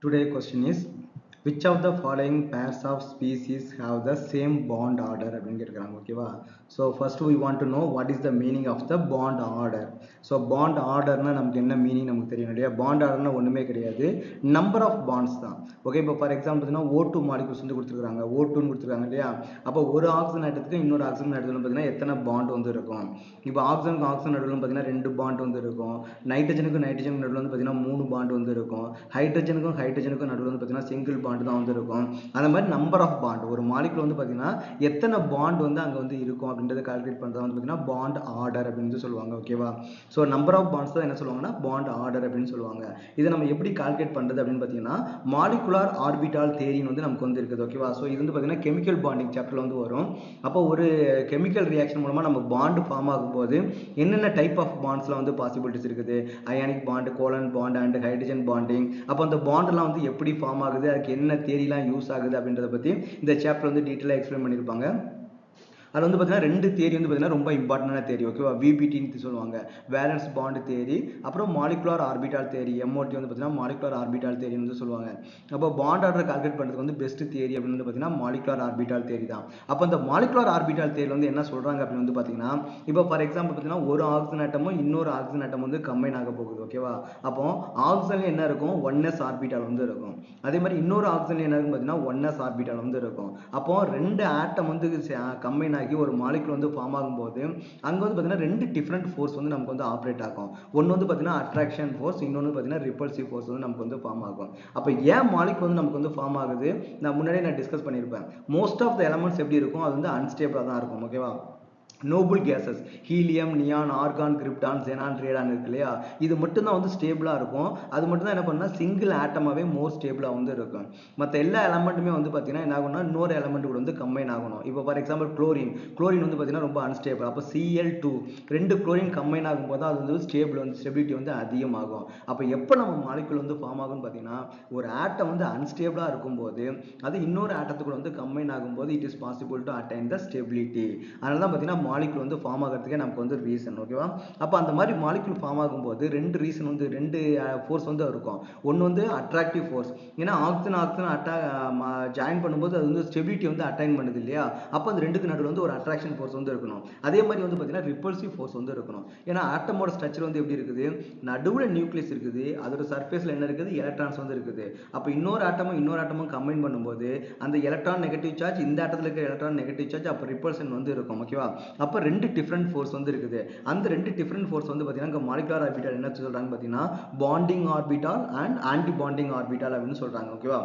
Today question is which of the following pairs of species have the same bond order அப்படின்னு கேட்குறாங்க ஓகேவா so first we want to know what is the meaning of the bond order so bond orderனா நமக்கு என்ன meaning நமக்கு தெரியும் இல்லையா bond orderனா ஒன்றுமே கிடையாது நம்பர் ஆஃப் பாண்ட்ஸ் தான் ஓகே இப்போ ஃபார் எக்ஸாம்பிள் பார்த்தீங்கன்னா ஓ டூ மாலிகுல்ஸ் வந்து கொடுத்துருக்காங்க ஓ டூன்னு கொடுத்துருக்காங்க இல்லையா அப்போ ஒரு ஆக்சிஜன் ஆட்டத்துக்கு இன்னொரு ஆக்சிஜன் ஆட்டத்தில் பார்த்தீங்கன்னா எத்தனை பாண்ட் வந்து இருக்கும் இப்போ ஆக்சிஜனுக்கு ஆக்சிஜன் நடுவில் பார்த்தீங்கன்னா ரெண்டு பாண்ட் வந்து இருக்கும் நைட்ரஜனுக்கும் நைட்ரஜன் நடுவில் வந்து பார்த்தீங்கன்னா மூணு பாண்ட் வந்து இருக்கும் ஹைட்ரஜனுக்கும் ஹைட்ரஜனுக்கும் நடுவில் வந்து பார்த்தீங்கன்னா சிங்கிள் பாண்ட் தான் வந்து இருக்கும் அந்த மாதிரி நம்பர் ஆஃப் பாண்ட் ஒரு மாலிகுல் வந்து பார்த்தீங்கன்னா எத்தனை பாண்ட் வந்து அங்கே வந்து இருக்கும் அப்படின்றத கால்குலேட் பண்ணுறது வந்து பார்த்தீங்கன்னா பாண்ட் ஆர்டர் அப்படின்னு சொல்லுவாங்க ஓகேவா ஸோ நம்பர் ஆஃப் பாண்ட்ஸ் தான் என்ன சொல்லுவாங்கன்னா பாண்ட் ஆர்டர் அப்படின்னு சொல்லுவாங்க இதை நம்ம எப்படி கால்குலேட் பண்ணுறது அப்படின்னு பார்த்தீங்கன்னா மாலிகுலார் ஆர்பிட்டால் தேரின்னு வந்து நமக்கு வந்து இருக்குது ஓகேவா ஸோ இது வந்து பார்த்தீங்கன்னா கெமிக்கல் பாண்டிங் சாப்டர்ல வந்து வரும் அப்போ ஒரு கெமிக்கல் ரியாக்ஷன் மூலமாக நம்ம பாண்டு ஃபார்ம் ஆகும்போது என்னென்ன டைப் ஆஃப் பாண்ட்ஸ்லாம் வந்து பாசிபிலிட்டிஸ் இருக்குது ionic bond covalent bond and hydrogen bonding அப்போ அந்த பாண்டெல்லாம் வந்து எப்படி ஃபார்ம் ஆகுது அதுக்கு என்ன தேரிலாம் யூஸ் ஆகுது அப்படின்றத பற்றி இந்த சாப்டர் வந்து டீட்டெயிலாக எக்ஸ்பிளைன் பண்ணியிருப்பாங்க அதில் வந்து பார்த்தீங்கன்னா ரெண்டு தேரி வந்து பார்த்தீங்கன்னா ரொம்ப இம்பார்ட்டண்டான தேரி ஓகேவா விபிடின்னு சொல்லுவாங்க வேலன்ஸ் பாண்ட் தேரி அப்புறம் மாலிகுலார் ஆர்பிட்டால் தேரி எம்ஓடி வந்து பார்த்தீங்கன்னா மாலிகுலார் ஆர்பிட்டால் தேரின்னு வந்து சொல்லுவாங்க அப்போ பாண்ட் ஆர்டர் கால்குலேட் பண்ணுறதுக்கு வந்து பெஸ்ட் தேரி அப்படின்னு வந்து பார்த்தீங்கன்னா மாலிகுலார் ஆர்பிட்டால் தேரி தான் அப்போ அந்த மாலிகுலார் ஆர்பிட்டால் தேரி வந்து என்ன சொல்கிறாங்க அப்படின்னு வந்து பார்த்தீங்கன்னா இப்போ ஃபார் எக்ஸாம்பிள் பார்த்தீங்கன்னா ஒரு ஆக்சிஜன் ஆட்டமும் இன்னொரு ஆக்சிஜன் ஆட்டம் வந்து கம்பைன் ஆக போகுது ஓகேவா அப்போ ஆக்சிஜன்ல என்ன இருக்கும் ஒன் எஸ் ஆர்பிட்டால் வந்து இருக்கும் அதே மாதிரி இன்னொரு ஆக்சிஜன் என்ன இருக்கும் பார்த்தீங்கன்னா ஒன் எஸ் ஆர்பிட்டால் வந்து இருக்கும் அப்போ ரெண்டு ஆட்டம் வந்து கம்பைன் ஆகி ஒரு மாலிகுல் வந்து ஃபார்ம் ஆகும்போது அங்கே வந்து பார்த்தீங்கன்னா ரெண்டு டிஃப்ரெண்ட் ஃபோர்ஸ் வந்து நமக்கு வந்து ஆப்ரேட் ஆகும் ஒன்று வந்து பார்த்தீங்கன்னா அட்ராக்ஷன் ஃபோர்ஸ் இன்னொன்று பார்த்தீங்கன்னா ரிப்பல்சிவ் ஃபோர்ஸ் வந்து நமக்கு வந்து ஃபார்ம் ஆகும் அப்போ ஏன் மாலிகுல் வந்து நமக்கு வந்து ஃபார்ம் ஆகுது நான் முன்னாடியே நான் டிஸ்கஸ் பண்ணியிருப்பேன் மோஸ்ட் ஆஃப் த எலமெண்ட்ஸ் எப்படி இருக்கும் அது வந்து அன்ஸ்டேபிளாக தான் இருக்கும் ஓகேவா noble gases helium neon argon krypton xenon radon இருக்கு இல்லையா இது மட்டும்தான் வந்து ஸ்டேபிளாக இருக்கும் அது மட்டும் தான் என்ன பண்ணா சிங்கிள் ஆட்டமாகவே மோர் ஸ்டேபிளாக வந்து இருக்கும் மற்ற எல்லா எலமெண்ட்டுமே வந்து பார்த்தீங்கன்னா என்ன ஆகும்னா இன்னொரு எலமெண்ட் கூட வந்து கம்பைன் ஆகணும் இப்போ ஃபார் எக்ஸாம்பிள் குளோரின் குளோரின் வந்து பார்த்தீங்கன்னா ரொம்ப அன்ஸ்டேபிள் அப்போ சிஎல் டூ ரெண்டு குளோரின் கம்பைன் ஆகும்போது தான் அது வந்து ஸ்டேபிள் வந்து ஸ்டெபிலிட்டி வந்து அதிகமாகும் அப்போ எப்போ நம்ம மாலிகுல் வந்து ஃபார்ம் ஆகும்னு பார்த்தீங்கன்னா ஒரு ஆட்டம் வந்து அன்ஸ்டேபிளாக இருக்கும்போது அது இன்னொரு ஆட்டத்துக்குள்ள வந்து கம்பைன் ஆகும்போது it is possible to attain the stability அதனால தான் பார்த்தீங்கன்னா மாலிகுல் வந்து ஃபார்ம் ஆகிறதுக்கே நமக்கு வந்து ரீசன் ஓகேவா அப்போ அந்த மாதிரி மாலிகுல் ஃபார்ம் ஆகும்போது ரெண்டு ரீசன் வந்து ரெண்டு ஃபோர்ஸ் வந்து இருக்கும் ஒன்று வந்து அட்ராக்டிவ் ஃபோர்ஸ் ஏன்னா ஆக்சிஜன் ஆக்சிஜன் அட்டா ஜாயின் பண்ணும்போது அது வந்து ஸ்டெபிலிட்டி வந்து அட்டைன் பண்ணுது இல்லையா அப்போ அந்த ரெண்டுக்கு நடுவில் வந்து ஒரு அட்ராக்ஷன் ஃபோர்ஸ் வந்து இருக்கணும் அதே மாதிரி வந்து பார்த்தீங்கன்னா ரிப்பல்சிவ் ஃபோர்ஸ் வந்து இருக்கணும் ஏன்னா ஆட்டமோட ஸ்ட்ரக்சர் வந்து எப்படி இருக்குது நடுவில் நியூக்ளியஸ் இருக்குது அதோட சர்ஃபேஸில் என்ன இருக்குது எலக்ட்ரான்ஸ் வந்து இருக்குது அப்போ இன்னொரு ஆட்டமும் இன்னொரு ஆட்டமும் கம்பைன் பண்ணும்போது அந்த எலக்ட்ரான் நெகட்டிவ் சார்ஜ் இந்த ஆட்டத்தில் இருக்கிற எலக்ட்ரான் நெகட்டிவ் சார்ஜ் அப்போ ரிப்பல்சன் வந்து இருக்கும் ஓகேவா அப்போ ரெண்டு டிஃப்ரெண்ட் ஃபோர்ஸ் வந்து இருக்குது அந்த ரெண்டு டிஃப்ரெண்ட் ஃபோர்ஸ் வந்து பார்த்தீங்கன்னா இங்கே மாலிகுலர் ஆர்பிட்டால் என்ன சொல்கிறாங்க பார்த்தீங்கன்னா bonding orbital and anti bonding orbital அப்படின்னு சொல்கிறாங்க ஓகேவா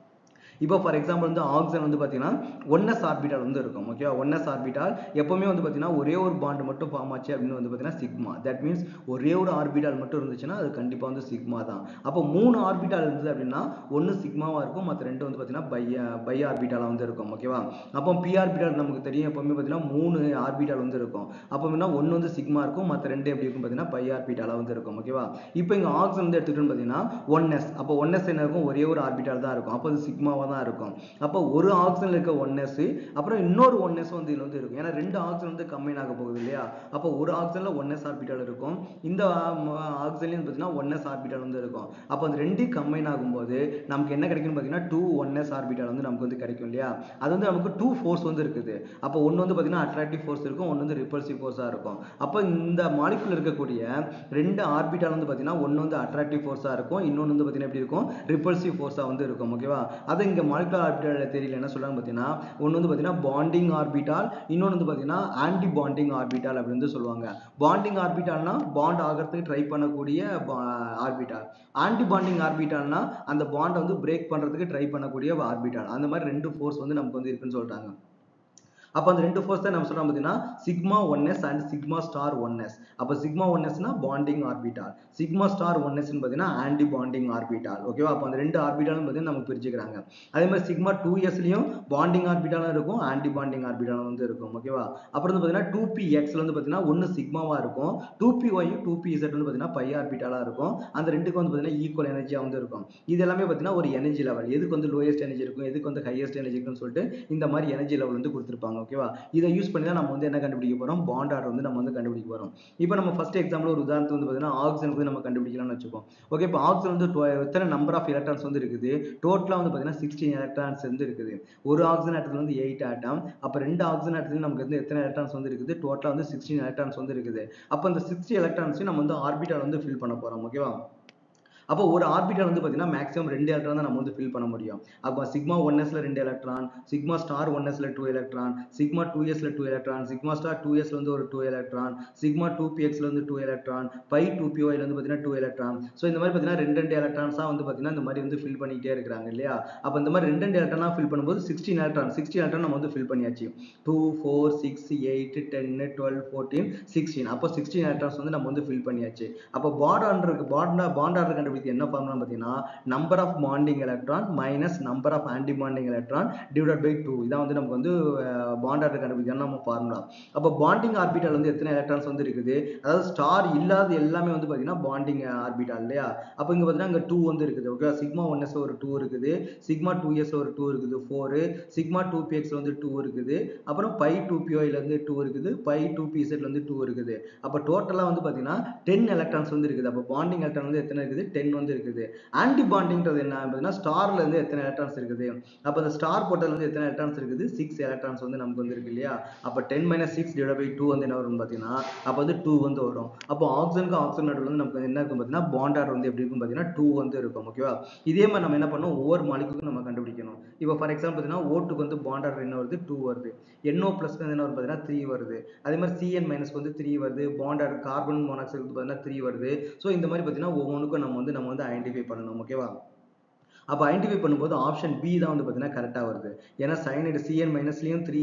இப்போ ஃபார் எக்ஸாம்பிள் வந்து ஆக்சிஜன் வந்து பார்த்தீங்கன்னா ஒன்னஸ் ஆர்பிட்டால் வந்து இருக்கும் ஓகேவா ஒன்னஸ் ஆர்பிட்டால் எப்பவுமே வந்து பார்த்தீங்கன்னா ஒரே ஒரு பாண்டு மட்டும் ஃபார்ம் ஆச்சு அப்படின்னு வந்து பார்த்தீங்கன்னா சிக்மா தட் மீன்ஸ் ஒரே ஒரு ஆர்பிட்டால் மட்டும் இருந்துச்சுன்னா அது கண்டிப்பாக வந்து சிக்மா தான் அப்போ மூணு ஆர்பிட்டால் இருந்தது அப்படின்னா ஒன்று சிக்மாவாக இருக்கும் மற்ற ரெண்டு வந்து பார்த்தீங்கன்னா பை பை ஆர்பிட்டாலாக வந்து இருக்கும் ஓகேவா அப்போ பி ஆர்பிட்டால் நமக்கு தெரியும் எப்பவுமே பார்த்தீங்கன்னா மூணு ஆர்பிட்டால் வந்து இருக்கும் அப்போ என்ன ஒன்று வந்து சிக்மா இருக்கும் மற்ற ரெண்டு எப்படி இருக்கும் பார்த்தீங்கன்னா பை ஆர்பிட்டாலாக வந்து இருக்கும் ஓகேவா இப்போ இங்கே ஆக்சிஜன் வந்து எடுத்துக்கிட்டோம்னு பார்த்தீங்கன்னா ஒன் எஸ் அப்போ ஒன் எஸ் என்ன இருக்கும் ஒரே ஒரு ஆர்பிட்டால் தான் இருக்கும் அப்போ அது சிக்மாவாக தான் இருக்கும் அப்போ ஒரு ஆக்சிஜன்ல இருக்க ஒன் எஸ் அப்புறம் இன்னொரு ஒன் எஸ் வந்து இதில் வந்து இருக்கும் ஏன்னா ரெண்டு ஆக்சிஜன் வந்து கம்பைன் ஆக போகுது இல்லையா அப்போ ஒரு ஆக்சிஜன்ல ஒன் எஸ் ஆர்பிட்டால் இருக்கும் இந்த ஆக்சிஜன்லையும் பார்த்தீங்கன்னா ஒன் எஸ் ஆர்பிட்டால் வந்து இருக்கும் அப்போ அந்த ரெண்டு கம்பைன் ஆகும்போது நமக்கு என்ன கிடைக்கும்னு பார்த்தீங்கன்னா டூ ஒன் எஸ் ஆர்பிட்டால் வந்து நமக்கு வந்து கிடைக்கும் இல்லையா அது வந்து நமக்கு டூ ஃபோர்ஸ் வந்து இருக்குது அப்போ ஒன்று வந்து பார்த்தீங்கன்னா அட்ராக்டிவ் ஃபோர்ஸ் இருக்கும் ஒன்று வந்து ரிப்பல்சிவ் ஃபோர்ஸாக இருக்கும் அப்போ இந்த மாலிகுல் இருக்கக்கூடிய ரெண்டு ஆர்பிட்டால் வந்து பார்த்தீங்கன்னா ஒன்று வந்து அட்ராக்டிவ் ஃபோர்ஸாக இருக்கும் இன்னொன்று வந்து பார்த்தீங்கன்னா எப்படி இருக்கும் ரிப்பல்சிவ் ஃபோர்ஸாக வந்து இருக்கும் ஓகேவா அதை இங்கே மாலிகுலர் ஆர்பிட்டால் தெரியல என்ன சொல்றாங்க பார்த்தீங்கன்னா ஒன்று வந்து பார்த்தீங்கன்னா பாண்டிங் ஆர்பிட்டால் இன்னொன்று வந்து பார்த்தீங்கன்னா ஆன்டி பாண்டிங் ஆர்பிட்டால் அப்படின்னு வந்து சொல்லுவாங்க பாண்டிங் ஆர்பிட்டால்னா பாண்ட் ஆகிறதுக்கு ட்ரை பண்ணக்கூடிய ஆர்பிட்டால் ஆன்டி பாண்டிங் ஆர்பிட்டால்னா அந்த பாண்டை வந்து பிரேக் பண்ணுறதுக்கு ட்ரை பண்ணக்கூடிய ஆர்பிட்டால் அந்த மாதிரி ரெண்டு ஃபோர்ஸ் வந்து நமக்கு வந்து இருக்குன்னு சொல்றாங்க அப்போ அந்த ரெண்டு ஃபோர்ஸ் தான் நம்ம சொல்றோம் பார்த்தீங்கன்னா sigma one S and sigma star one S அப்போ சிக்மா ஒன் எஸ்னா bonding orbital sigma star one எஸ்ன்னு பார்த்தீங்கன்னா ஆன்டி பாண்டிங் ஆர்பிட்டால் ஓகேவா அப்போ அந்த ரெண்டு ஆர்பிட்டாலும் பார்த்தீங்கன்னா நமக்கு பிரிச்சுக்கிறாங்க அதே மாதிரி சிக்மா டூ எஸ்லையும் பாண்டிங் ஆர்பிட்டாலும் இருக்கும் ஆன்டி பாண்டிங் ஆர்பிட்டாலும் வந்து இருக்கும் ஓகேவா அப்புறம் வந்து பார்த்தீங்கன்னா டூ பி எக்ஸ்ல வந்து பார்த்தீங்கன்னா ஒன்று சிக்மாவா இருக்கும் two P Y two P Z வந்து பார்த்தீங்கன்னா பை ஆர்பிட்டாலாக இருக்கும் அந்த ரெண்டுக்கும் வந்து பார்த்தீங்கன்னா ஈக்குவல் எனர்ஜியாக வந்து இருக்கும் இது எல்லாமே பார்த்தீங்கன்னா ஒரு எனர்ஜி லெவல் எதுக்கு வந்து லோயஸ்ட் எனர்ஜி இருக்கும் எதுக்கு வந்து ஹையஸ்ட் எனர்ஜி இருக்குன்னு சொல்லிட்டு இந்த மாதிரி எனர்ஜி லெவல் வந்து கொடுத்துருப்பாங்க ஓகேவா இதை யூஸ் பண்ணி தான் நம்ம வந்து என்ன கண்டுபிடிக்க போறோம் பாண்ட் ஆர்டர் வந்து நம்ம வந்து கண்டுபிடிக்க போறோம் இப்போ நம்ம ஃபர்ஸ்ட் எக்ஸாம்பிள் ஒரு உதாரணத்துக்கு வந்து பார்த்தீங்கன்னா ஆக்சிஜனுக்கு வந்து நம்ம கண்டுபிடிக்கலாம்னு வச்சுப்போம் ஓகே இப்போ ஆக்சிஜன் வந்து tw- எத்தனை நம்பர் ஆஃப் எலக்ட்ரான்ஸ் வந்து இருக்குது டோட்டலாக வந்து பார்த்தீங்கன்னா சிக்ஸ்டீன் எலக்ட்ரான்ஸ் வந்து இருக்குது ஒரு ஆக்சிஜன் ஆட்டத்தில் வந்து எயிட் ஆட்டம் அப்போ ரெண்டு ஆக்சிஜன் ஆட்டத்தில் நமக்கு வந்து எத்தனை எலக்ட்ரான்ஸ் வந்து இருக்குது டோட்டலாக வந்து சிக்ஸ்டீன் எலக்ட்ரான்ஸ் வந்து இருக்குது அப்போ இந்த சிக்ஸ்டி எலக்ட்ரான்ஸையும் நம்ம வந்து ஆர்பிட்டால் வந்து ஃபில் பண்ண போறோம் ஓகேவா அப்போ ஒரு ஆர்பிட்டால் வந்து பார்த்தீங்கன்னா மேக்ஸிமம் ரெண்டு எலக்ட்ரான் தான் நம்ம வந்து ஃபில் பண்ண முடியும் அப்போ சிக்மா ஒன் எஸ்ல ரெண்டு எலக்ட்ரான் சிக்மா ஸ்டார் ஒன் எஸ்ல டூ எலக்ட்ரான் சிக்மா டூ எஸ்ல two electron sigma star two எஸ்ல வந்து ஒரு டூ எலக்ட்ரான் சிக்மா டூ பிஎக்ஸ்ல வந்து டூ எலக்ட்ரான் பை டூ பிஓல வந்து பார்த்தீங்கன்னா டூ எலக்ட்ரான் ஸோ இந்த மாதிரி பார்த்தீங்கன்னா ரெண்டு ரெண்டு எலக்ட்ரான்ஸாக வந்து பார்த்தீங்கன்னா இந்த மாதிரி வந்து ஃபில் பண்ணிக்கிட்டே இருக்கிறாங்க இல்லையா அப்போ இந்த மாதிரி ரெண்டு ரெண்டு எலக்ட்ரானாக ஃபில் பண்ணும்போது சிக்ஸ்டீன் எலக்ட்ரான் சிக்ஸ்டி எலக்ட்ரான் நம்ம வந்து ஃபில் பண்ணியாச்சு டூ ஃபோர் சிக்ஸ் எயிட் டென்னு டுவெல் ஃபோர்டீன் சிக்ஸ்டீன் அப்போ சிக்ஸ்டீன் எலக்ட்ரான்ஸ் வந்து நம்ம வந்து ஃபில் பண்ணியாச்சு அப்போ பாண்ட் ஆர்டருக்கு பாண்ட் பாண்ட் ஆர்டர் கண்டுபிடிக்க என்ன ஃபார்முலா பார்த்தீங்கன்னா number of bonding electron minus number of anti bonding electron divide by two இதான் வந்து நமக்கு வந்து பாண்ட் ஆர்டர் கண்டுபிடிக்க நம்ம ஃபார்முலா அப்போ பாண்டிங் ஆர்பிட்டால் வந்து எத்தனை எலக்ட்ரான்ஸ் வந்து இருக்குது அதாவது ஸ்டார் இல்லாத எல்லாமே வந்து பார்த்தீங்கன்னா பாண்டிங் ஆர்பிட்டால் இல்லையா அப்போ இங்கே பார்த்தீங்கன்னா இங்கே டூ வந்து இருக்குது ஓகே சிக்மா ஒன் எஸ் ஒரு டூ இருக்குது சிக்மா டூ எஸ் ஒரு டூ இருக்குது ஃபோரு சிக்மா டூ பிஎக்ஸ் வந்து டூ இருக்குது அப்புறம் பை டூ பிஓல இருந்து டூ இருக்குது பை டூ பிசெட்ல இருந்து டூ இருக்குது அப்போ டோட்டலாக வந்து பார்த்தீங்கன்னா டென் எலக்ட்ரான்ஸ் வந்து இருக்குது அப்போ பாண்டிங் எலக்ட்ரான் வந்து எத்தனை இருக்குது டென் வந்து இருக்குது ஆன்டி பாண்டிங்கிறது என்ன பார்த்தீங்கன்னா ஸ்டார்ல இருந்து எத்தனை எலக்ட்ரான்ஸ் இருக்குது அப்போ அந்த ஸ்டார் போட்டல் வந்து எத்தனை எலக்ட்ரான்ஸ் இருக்குது சிக்ஸ் எலக்ட்ரான்ஸ் வந்து நமக்கு வந்து இருக்கு இல்லையா அப்போ ten minus six divide by two வந்து என்ன வரும்னு பார்த்தீங்கன்னா அப்போ வந்து டூ வந்து வரும் அப்போ ஆக்சிஜனுக்கு ஆக்சிஜன் நடுவில் வந்து நமக்கு என்ன இருக்கும் பார்த்தீங்கன்னா பாண்ட் ஆர்டர் வந்து எப்படி இருக்கும் பார்த்தீங்கன்னா டூ வந்து இருக்கும் ஓகேவா இதே மாதிரி நம்ம என்ன பண்ணோம் ஒவ்வொரு மாலிக்குக்கும் நம்ம கண்டுபிடிக்கணும் இப்போ ஃபார் எக்ஸாம்பிள் பார்த்தீங்கன்னா ஓட்டுக்கு வந்து பாண்ட் ஆர்டர் என்ன வருது டூ வருது NO ப்ளஸ் வந்து என்ன வரும் பார்த்தீங்கன்னா த்ரீ வருது அதே மாதிரி சிஎன் மைனஸ் வந்து த்ரீ வருது பாண்ட் ஆர்டர் கார்பன் மோனாக்சைடு வந்து பார்த்தீங்கன்னா த்ரீ வருது ஸோ இந்த மாதிரி பார்த்தீங்கன்னா ஒவ்வொன்றுக்கும் நம்ம வந்து நம்ம வந்து ஐடென்டிஃபை பண்ணணும் ஓகேவா அப்போ ஐடென்டிஃபை பண்ணும்போது ஆப்ஷன் பி தான் வந்து பார்த்தீங்கன்னா கரெக்டாக வருது ஏன்னா சைனைடு சிஎன் மைனஸ்லேயும் த்ரீ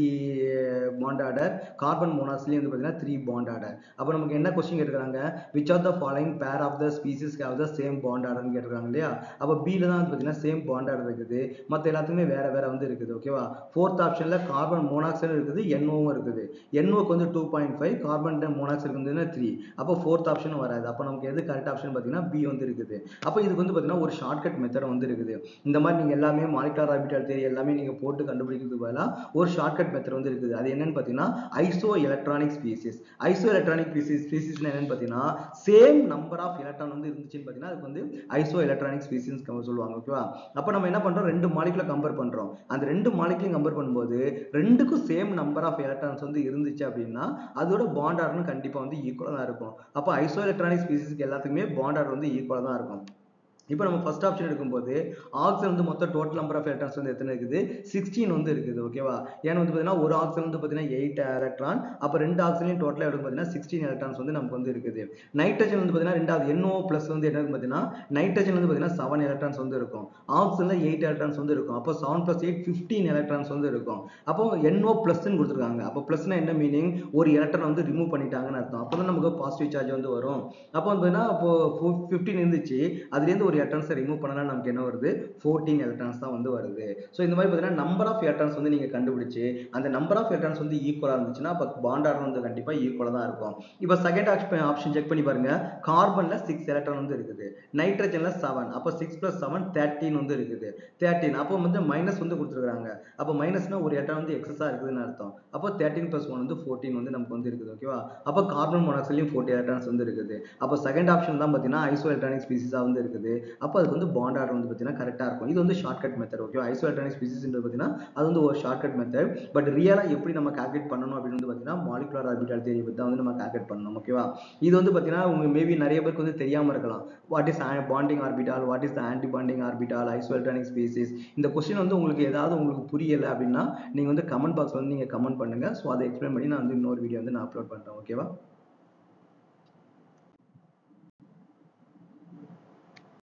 பாண்ட் ஆர்டர் கார்பன் மோனாஸ்லேயும் வந்து பார்த்தீங்கன்னா த்ரீ பாண்ட் ஆர்டர் அப்போ நமக்கு என்ன கொஸ்டின் கேட்டுருக்காங்க which are the following pair of the species have the same bond ஆர்டர்னு கேட்டிருக்காங்க இல்லையா அப்போ பியில் தான் வந்து பார்த்தீங்கன்னா சேம் பாண்ட் ஆர்டர் இருக்குது மற்ற எல்லாத்துக்குமே வேற வேற வந்து இருக்குது ஓகேவா ஃபோர்த் ஆப்ஷனில் கார்பன் மோனாக்சைடு இருக்குது என்ஓவும் இருக்குது என்ஓக்கு வந்து two point five carbon monoxide வந்து த்ரீ அப்போ ஃபோர்த் ஆப்ஷன் வராது அப்போ நமக்கு எது கரெக்ட் ஆப்ஷன் பார்த்தீங்கன்னா பி வந்து இருக்குது அப்போ இதுக்கு வந்து பார்த்தீங்கன்னா ஒரு ஷார்ட்கட் மெத்தட் வந்து இருக்குது இந்த மாதிரி நீங்கள் எல்லாமே மாலிகுலர் ஆர்பிட்டால் தேரி எல்லாமே நீங்கள் போட்டு கண்டுபிடிக்கிறதுக்கு பதிலாக ஒரு ஷார்ட்கட் மெத்தட் வந்து இருக்குது அது என்னன்னு பார்த்தீங்கன்னா iso electronic species iso electronic species ஸ்பீசிஸ்னா என்னன்னு பார்த்தீங்கன்னா சேம் நம்பர் ஆஃப் எலக்ட்ரான் வந்து இருந்துச்சுன்னு பார்த்தீங்கன்னா அதுக்கு வந்து ஐசோ எலக்ட்ரானிக் ஸ்பீசிஸ் சொல்லுவாங்க ஓகேவா அப்போ நம்ம என்ன பண்ணுறோம் ரெண்டு மாலிகுலை கம்பேர் பண்ணுறோம் அந்த ரெண்டு மாலிகுலையும் கம்பேர் பண்ணும்போது ரெண்டுக்கும் சேம் நம்பர் ஆஃப் எலக்ட்ரான்ஸ் வந்து இருந்துச்சு அப்படின்னா அதோட பாண்ட் ஆர்டர்னு கண்டிப்பாக வந்து ஈக்குவலாக தான் இருக்கும் அப்போ ஐசோ எலக்ட்ரானிக் ஸ்பீசிஸ்க்கு எல்லாத்துக்குமே பாண்ட் ஆர்டர் வந்து ஈக்குவலாக தான் இருக்கும் இப்போ நம்ம ஃபர்ஸ்ட் ஆப்ஷன் எடுக்கும்போது ஆக்சிஜன் வந்து மொத்தம் டோட்டல் நம்பர் ஆஃப் எலக்ட்ரான்ஸ் வந்து எத்தனை இருக்குது சிக்ஸ்டீன் வந்து இருக்குது ஓகேவா ஏன்னா வந்து பார்த்தீங்கன்னா ஒரு ஆக்சிஜன் வந்து பார்த்தீங்கன்னா எயிட் எலக்ட்ரான் அப்போ ரெண்டு ஆக்சிஜன் டோட்டலாக எடுக்கும் பார்த்தீங்கன்னா சிக்ஸ்டீன் எலக்ட்ரான்ஸ் வந்து நமக்கு வந்து இருக்குது நைட்ரஜன் வந்து பார்த்தீங்கன்னா ரெண்டாவது NO ப்ளஸ் வந்து என்ன பார்த்தீங்கன்னா நைட்ரஜன் வந்து பார்த்தீங்கன்னா செவன் எலக்ட்ரான்ஸ் வந்து இருக்கும் ஆக்சிஜன்ல எயிட் எலக்ட்ரான்ஸ் வந்து இருக்கும் அப்போ seven plus eight fifteen electrons வந்து இருக்கும் அப்போ NO ப்ளஸ்ன்னு கொடுத்துருக்காங்க அப்போ ப்ளஸ்னா என்ன மீனிங் ஒரு எலக்ட்ரான் வந்து ரிமூவ் பண்ணிட்டாங்கன்னு அர்த்தம் அப்போ தான் நமக்கு பாசிட்டிவ் சார்ஜ் வந்து வரும் அப்போ வந்து பார்த்தீங்கன்னா அப்போ ஃபிஃப்டீன் இருந்துச்சு அதுலேருந்து ஒரு எலக்ட்ரான்ஸை ரிமூவ் பண்ணனா நமக்கு என்ன வருது ஃபோர்டீன் எலக்ட்ரான்ஸ் தான் வந்து வருது ஸோ இந்த மாதிரி பார்த்தீங்கன்னா நம்பர் ஆஃப் எலக்ட்ரான்ஸ் வந்து நீங்கள் கண்டுபிடிச்சு அந்த நம்பர் ஆஃப் எலக்ட்ரான்ஸ் வந்து ஈக்குவலாக இருந்துச்சுன்னா அப்போ பாண்ட் ஆர்டர் வந்து கண்டிப்பாக ஈக்குவலாக தான் இருக்கும் இப்போ செகண்ட் ஆப்ஷன் ஆப்ஷன் செக் பண்ணி பாருங்க கார்பன்ல சிக்ஸ் எலக்ட்ரான் வந்து இருக்குது நைட்ரஜன்ல செவன் அப்போ சிக்ஸ் ப்ளஸ் செவன் தேர்ட்டின் வந்து இருக்குது தேர்ட்டின் அப்போ வந்து மைனஸ் வந்து கொடுத்துருக்காங்க அப்போ மைனஸ்னா ஒரு எலக்ட்ரான் வந்து எக்ஸஸாக இருக்குதுன்னு அர்த்தம் அப்போ தேர்ட்டின் ப்ளஸ் ஒன் வந்து ஃபோர்டீன் வந்து நமக்கு வந்து இருக்குது ஓகேவா அப்போ கார்பன் மோனாக்சைட்லையும் ஃபோர்ட்டி எலக்ட்ரான்ஸ் வந்து இருக்குது அப்போ செகண்ட் ஆப்ஷன் தான் பார்த்தீங்கன்னா ஐசோ எலக்ட்ரானிக் ஸ்பீசிஸாக வந்து இருக்குது அப்போ அதுக்கு வந்து பாண்ட் ஆர்டர் வந்து பார்த்தீங்கன்னா கரெக்டாக இருக்கும் இது வந்து shortcut method okay iso electronic ஸ்பீசிஸ்ன்றது பார்த்தீங்கன்னா அது வந்து ஒரு ஷார்ட்கட் மெத்தட் பட் ரியலாக எப்படி நம்ம கால்குலேட் பண்ணணும் அப்படின்னு வந்து பார்த்தீங்கன்னா மாலிகுலர் ஆர்பிட்டால் தேரி பற்றி தான் வந்து நம்ம கால்குலேட் பண்ணணும் ஓகேவா இது வந்து பார்த்தீங்கன்னா உங்க மேபி நிறைய பேருக்கு வந்து தெரியாமல் இருக்கலாம் what is bonding orbital what is the anti bonding orbital iso electronic species இந்த கொஸ்டின் வந்து உங்களுக்கு ஏதாவது உங்களுக்கு புரியலை அப்படின்னா நீங்கள் வந்து கமெண்ட் பாக்ஸில் வந்து நீங்கள் கமெண்ட் பண்ணுங்கள் ஸோ அதை எக்ஸ்பிளைன் பண்ணி நான் வந்து இன்னொரு வீடியோ வந்து நான் அப்லோட் பண்ணுறேன் ஓகேவா